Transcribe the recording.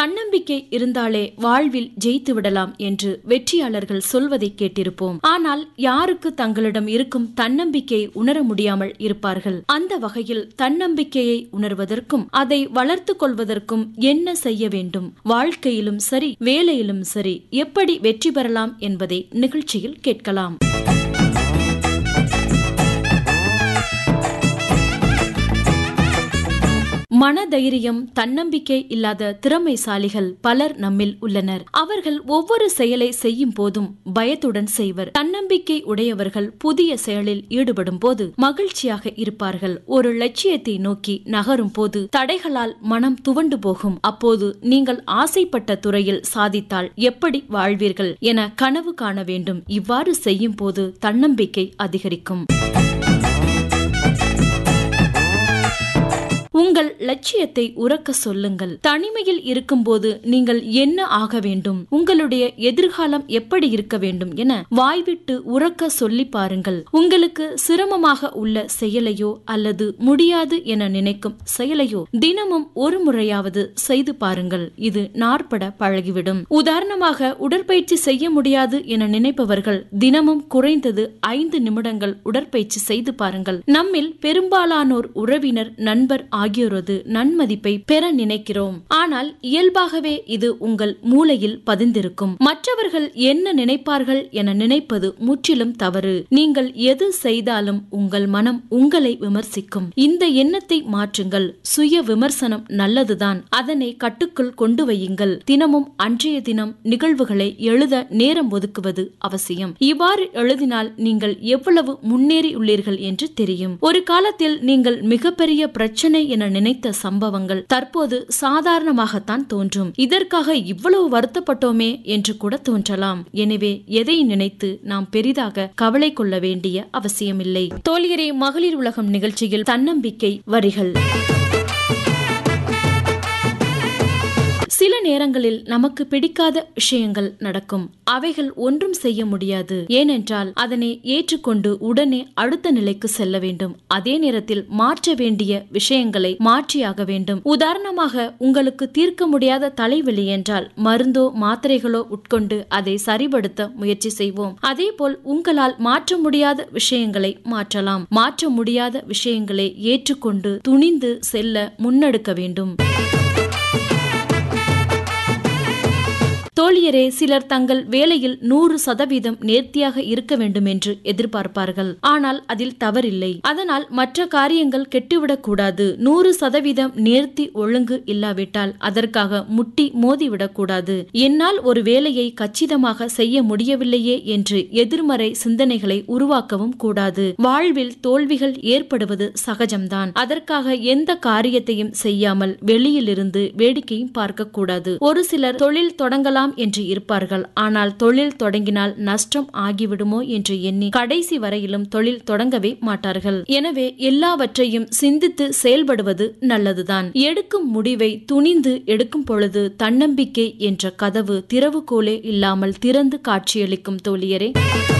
தன்னம்பிக்கை இருந்தாலே வாழ்வில் ஜெயித்து விடலாம் என்று வெற்றியாளர்கள் சொல்வதை கேட்டிருப்போம் ஆனால் யாருக்கு தங்களிடம் இருக்கும் தன்னம்பிக்கையை உணர முடியாமல் இருப்பார்கள் அந்த வகையில் தன்னம்பிக்கையை உணர்வதற்கும் அதை வளர்த்து கொள்வதற்கும் என்ன செய்ய வேண்டும் வாழ்க்கையிலும் சரி வேலையிலும் சரி எப்படி வெற்றி பெறலாம் என்பதை நிகழ்ச்சியில் கேட்கலாம் மனதைரியம் தன்னம்பிக்கை இல்லாத திறமைசாலிகள் பலர் நம்மில் உள்ளனர் அவர்கள் ஒவ்வொரு செயலை செய்யும் போதும் பயத்துடன் செய்வர் தன்னம்பிக்கை உடையவர்கள் புதிய செயலில் ஈடுபடும் போது மகிழ்ச்சியாக இருப்பார்கள் ஒரு லட்சியத்தை நோக்கி நகரும் போது தடைகளால் மனம் துவண்டு போகும் அப்போது நீங்கள் ஆசைப்பட்ட துறையில் சாதித்தால் எப்படி வாழ்வீர்கள் என கனவு காண வேண்டும் இவ்வாறு செய்யும் போது தன்னம்பிக்கை அதிகரிக்கும் உங்கள் லட்சியத்தை உறக்க சொல்லுங்கள் தனிமையில் இருக்கும்போது நீங்கள் என்ன ஆக வேண்டும் உங்களுடைய எதிர்காலம் எப்படி இருக்க வேண்டும் என வாய்விட்டு உறக்க சொல்லி பாருங்கள் உங்களுக்கு சிரமமாக உள்ள செயலையோ அல்லது முடியாது என நினைக்கும் செயலையோ தினமும் ஒரு முறையாவது செய்து பாருங்கள் இது நாற்பட பழகிவிடும் உதாரணமாக உடற்பயிற்சி செய்ய முடியாது என நினைப்பவர்கள் தினமும் குறைந்தது ஐந்து நிமிடங்கள் உடற்பயிற்சி செய்து பாருங்கள் நம்மில் பெரும்பாலானோர் உறவினர் நண்பர் ஆகியோரது நன்மதிப்பை பெற நினைக்கிறோம் ஆனால் இயல்பாகவே இது உங்கள் மூளையில் பதிந்திருக்கும் மற்றவர்கள் என்ன நினைப்பார்கள் என நினைப்பது முற்றிலும் தவறு நீங்கள் எது செய்தாலும் உங்கள் மனம் உங்களை விமர்சிக்கும் இந்த எண்ணத்தை மாற்றுங்கள் சுய விமர்சனம் நல்லதுதான் அதனை கட்டுக்குள் கொண்டு வையுங்கள் தினமும் அன்றைய தினம் நிகழ்வுகளை எழுத நேரம் ஒதுக்குவது அவசியம் இவ்வாறு எழுதினால் நீங்கள் எவ்வளவு முன்னேறியுள்ளீர்கள் என்று தெரியும் ஒரு காலத்தில் நீங்கள் மிகப்பெரிய பிரச்சனை என நினைத்த சம்பவங்கள் தற்போது சாதாரணமாகத்தான் தோன்றும் இதற்காக இவ்வளவு வருத்தப்பட்டோமே என்று கூட தோன்றலாம் எனவே எதை நினைத்து நாம் பெரிதாக கவலை கொள்ள வேண்டிய அவசியமில்லை தோல்கரை மகளிர் உலகம் நிகழ்ச்சியில் தன்னம்பிக்கை வரிகள் சில நேரங்களில் நமக்கு பிடிக்காத விஷயங்கள் நடக்கும் அவைகள் ஒன்றும் செய்ய முடியாது ஏனென்றால் அதனை ஏற்றுக்கொண்டு உடனே அடுத்த நிலைக்கு செல்ல வேண்டும் அதே நேரத்தில் மாற்ற வேண்டிய விஷயங்களை மாற்றியாக வேண்டும் உதாரணமாக உங்களுக்கு தீர்க்க முடியாத தலைவலி என்றால் மருந்தோ மாத்திரைகளோ உட்கொண்டு அதை சரிபடுத்த முயற்சி செய்வோம் அதேபோல் உங்களால் மாற்ற முடியாத விஷயங்களை மாற்றலாம் மாற்ற முடியாத விஷயங்களை ஏற்றுக்கொண்டு துணிந்து செல்ல முன்னெடுக்க வேண்டும் தோழியரே சிலர் தங்கள் வேலையில் நூறு சதவீதம் நேர்த்தியாக இருக்க வேண்டும் என்று எதிர்பார்ப்பார்கள் ஆனால் அதில் தவறில்லை அதனால் மற்ற காரியங்கள் கெட்டுவிடக் கூடாது நூறு சதவீதம் நேர்த்தி ஒழுங்கு இல்லாவிட்டால் அதற்காக முட்டி மோதிவிடக் கூடாது என்னால் ஒரு வேலையை கச்சிதமாக செய்ய முடியவில்லையே என்று எதிர்மறை சிந்தனைகளை உருவாக்கவும் கூடாது வாழ்வில் தோல்விகள் ஏற்படுவது சகஜம்தான் அதற்காக எந்த காரியத்தையும் செய்யாமல் வெளியிலிருந்து வேடிக்கையும் பார்க்கக்கூடாது ஒரு சிலர் தொழில் தொடங்கலாம் செய்யலாம் என்று இருப்பார்கள் ஆனால் தொழில் தொடங்கினால் நஷ்டம் ஆகிவிடுமோ என்று எண்ணி கடைசி வரையிலும் தொழில் தொடங்கவே மாட்டார்கள் எனவே எல்லாவற்றையும் சிந்தித்து செயல்படுவது நல்லதுதான் எடுக்கும் முடிவை துணிந்து எடுக்கும் பொழுது தன்னம்பிக்கை என்ற கதவு திறவுகோலே இல்லாமல் திறந்து காட்சியளிக்கும் தோழியரே